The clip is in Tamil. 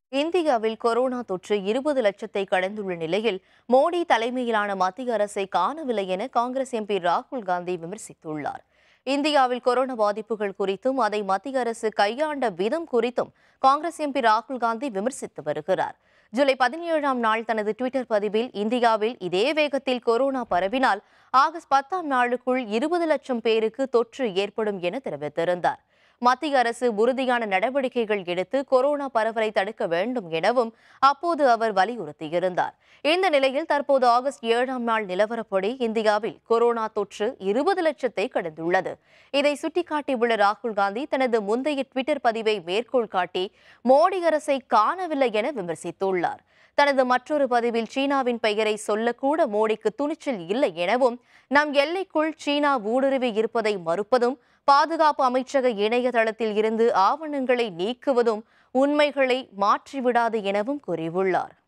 இந்தியாவில் கொரோனா தொற்று இருபது லட்சத்தை கடந்துள்ள நிலையில் மோடி தலைமையிலான மத்திய அரசை காணவில்லை என காங்கிரஸ் எம்பி ராகுல் காந்தி விமர்சித்துள்ளார் இந்தியாவில் கொரோனா பாதிப்புகள் குறித்தும் அதை மத்திய அரசு கையாண்ட விதம் குறித்தும் காங்கிரஸ் எம்பி ராகுல் காந்தி விமர்சித்து வருகிறார் ஜூலை பதினேழாம் நாள் தனது ட்விட்டர் பதிவில் இந்தியாவில் இதே வேகத்தில் கொரோனா பரவினால் ஆகஸ்ட் பத்தாம் நாளுக்குள் இருபது லட்சம் பேருக்கு தொற்று ஏற்படும் என தெரிவித்திருந்தார் மத்திய அரசு உறுதியான நடவடிக்கைகள் எடுத்து கொரோனா பரவலை தடுக்க வேண்டும் எனவும் அப்போது அவர் வலியுறுத்தியிருந்தார் இந்த நிலையில் தற்போது ஆகஸ்ட் ஏழாம் நாள் நிலவரப்படி இந்தியாவில் கொரோனா தொற்று இருபது லட்சத்தை கடந்துள்ளது இதை சுட்டிக்காட்டியுள்ள ராகுல் காந்தி தனது முந்தைய ட்விட்டர் பதிவை மேற்கோள் காட்டி மோடி அரசை காணவில்லை என விமர்சித்துள்ளார் தனது மற்றொரு பதிவில் சீனாவின் பெயரை சொல்லக்கூட மோடிக்கு துணிச்சல் இல்லை எனவும் நம் எல்லைக்குள் சீனா ஊடுருவி இருப்பதை மறுப்பதும் பாதுகாப்பு அமைச்சக இணையதளத்தில் இருந்து ஆவணங்களை நீக்குவதும் உண்மைகளை மாற்றிவிடாது எனவும் கூறியுள்ளார்